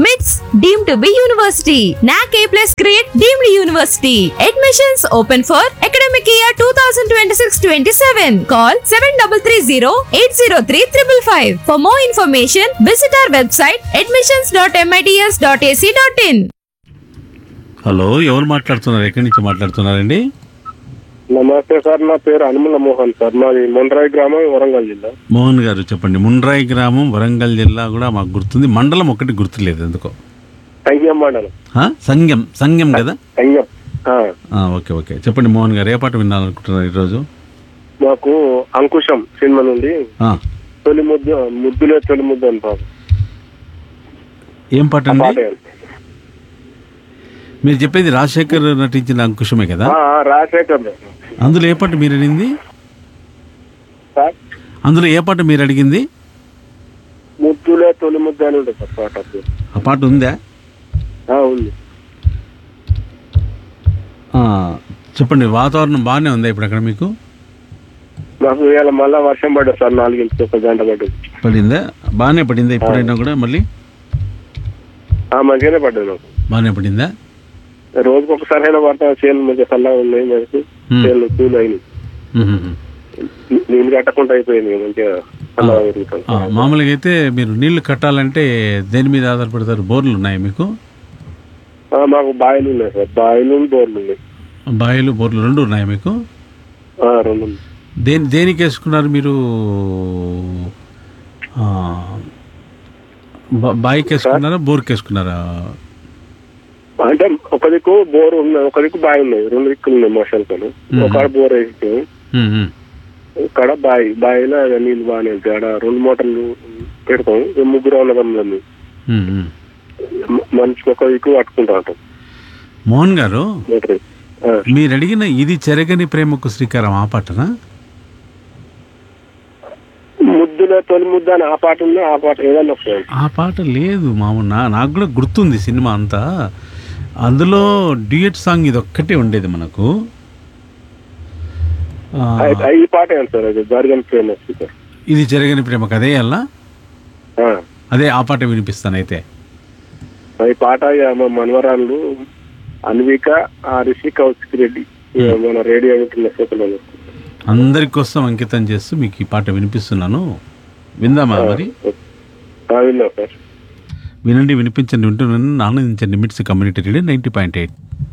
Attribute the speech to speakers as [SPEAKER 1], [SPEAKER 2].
[SPEAKER 1] మిట్స్ deem to be university NAAC A plus grade deemed university admissions open for academic year two thousand twenty six twenty seven call seven double three zero eight zero three triple five for more information visit our website admissions dot MITS dot AC dot in
[SPEAKER 2] hello ఎవరు మాట్లాడుతున్నారు ఎక్కడి నుంచి మాట్లాడుతున్నారండి
[SPEAKER 3] నమస్తే sir నా పేరు Anumula Mohan sir మాది మొండ్రాయి గ్రామం వరంగల్ జిల్లా
[SPEAKER 2] మోహన్ గారు చెప్పండి ముండ్రాయి గ్రామం వరంగల్ జిల్లా కూడా మాకు గుర్తుంది మండలం ఒకటి గుర్తులేదు ఎందుకో
[SPEAKER 3] సంగం మండలం
[SPEAKER 2] ఆ? సంగం సంగం కదా
[SPEAKER 3] సంగం ఆ,
[SPEAKER 2] ఆ, ఓకే ఓకే చెప్పండి మోహన్ గారు ఏ పాట వినాలనుకుంటున్నారు ఈరోజు
[SPEAKER 3] మాకు అంకుశం సినిమా నుండి
[SPEAKER 2] ఆ,
[SPEAKER 3] తొలి ముద్దు ముద్దులే తొలి ముద్దు అని పాప
[SPEAKER 2] ఏం పాట
[SPEAKER 3] ఆ
[SPEAKER 2] అండి
[SPEAKER 3] పాట ఏంటి?
[SPEAKER 2] మీరు చెప్పేది రాజశేఖర్ నటించిన అంకుశమే కదా
[SPEAKER 3] ఆ, ఆ, రాజశేఖర్
[SPEAKER 2] అందులో ఏ పాట మీరు అడిగింది
[SPEAKER 3] సార్
[SPEAKER 2] అందులో ఏ పాట మీరు అడిగింది
[SPEAKER 3] ముద్దులే తొలి ముద్దు అని ఉంటుంది సార్ పాట పేరు.
[SPEAKER 2] ఆ పాట ఉందా
[SPEAKER 3] ఆ, ఉంది
[SPEAKER 2] ఆ, చెప్పండి వాతావరణం బాగానే ఉందా ఇప్పుడు అక్కడ మీకు
[SPEAKER 3] మాకు ఇవాళ మళ్ళా వర్షం పడ్డది సార్ నాలుగింటికి ఒక గంట పడ్డది
[SPEAKER 2] పడిందా బాగానే పడిందా ఇప్పుడైనా కూడా మళ్ళీ
[SPEAKER 3] ఆ, మంచిగానే పడ్డది మాకు
[SPEAKER 2] బాగానే పడిందా
[SPEAKER 3] రోజుకి ఒకసారి అయినా పడతా చేనులు మంచిగా చల్లగా ఉన్నాయి మనకి
[SPEAKER 2] Hmm.
[SPEAKER 3] చేనులు కూల్ అయినాయి
[SPEAKER 2] మ్మ్.
[SPEAKER 3] నీళ్ళు కట్టకుండా అయిపోయింది మంచిగా చల్లగా పెరుగుతుంది
[SPEAKER 2] ఆ, మామూలుగా అయితే మీరు నీళ్లు కట్టాలంటే దేని మీద ఆధారపడతారు బోర్లు ఉన్నాయి మీకు
[SPEAKER 3] ఆ, మాకు బాయిలు ఉన్నాయి సార్ బాయిలు బోర్లు ఉన్నాయి
[SPEAKER 2] బావిలు బోర్లు రెండు ఉన్నాయి మీకు
[SPEAKER 3] ఆ, రెండు ఉన్నాయి.
[SPEAKER 2] దేని దేనికి వేసుకున్నారు మీరు ఆ, బా- బావికి వేసుకున్నారా బోర్కి వేసుకున్నారా
[SPEAKER 3] అంటే ఒక దిక్కు బోర్ ఉన్నాయి ఒక దిక్కు బావి ఉన్నాయి రెండు దిక్కులు ఉన్నాయి మోషాలతో ఒక బోర్ వేసి
[SPEAKER 2] మ్మ్, మ్మ్.
[SPEAKER 3] ఇక్కడ బావి బావిలో ఇక నీళ్ళు బాగానే వెళ్తాయి ఆడ రెండు మోటార్లు పెడతాం ఇక ముగ్గురు ఉన్నదమ్ములు
[SPEAKER 2] మ్మ్, మ్మ్.
[SPEAKER 3] మనిషికి ఒక దిక్కు పట్టుకుంటా ఉంటాం
[SPEAKER 2] మోహన్ గారు
[SPEAKER 3] మోటార్ వేసి. ఆ.
[SPEAKER 2] మీరు అడిగిన ఇది చెరగని ప్రేమకు శ్రీకారం ఆ పాటనా
[SPEAKER 3] ముద్దులో తొలి ముద్ద అని ఆ పాట ఉంది ఆ పాట ఏదైనా వస్తుంది
[SPEAKER 2] ఆ పాట లేదు మామూలు నా నాకు కూడా గుర్తుంది సినిమా అంతా అందులో డ్యూయట్ సాంగ్ ఇది ఒక్కటే ఉండేది మనకు ఆ,
[SPEAKER 3] ఈ పాట ఏంటి సార్ అది జరగని ప్రేమ వస్తుంది సార్
[SPEAKER 2] ఇది జరగని ప్రేమకు అదే అలా
[SPEAKER 3] ఆ.
[SPEAKER 2] అదే ఆ పాట వినిపిస్తాను అయితే
[SPEAKER 3] ఈ పాట ఇక మా మనవరాళ్ళు అన్విక ఆ రిషి కౌశిక్ రెడ్డి ఇక మన రేడియో వింటున్న శ్రోతలు
[SPEAKER 2] అందరి కోసం అంకితం చేస్తూ మీకు ఈ పాట వినిపిస్తున్నాను విందామా మరి
[SPEAKER 3] విన్నా సార్
[SPEAKER 2] వినండి వినిపించండి వింటున్నాను ఆనందించండి MITS community radio ninety point eight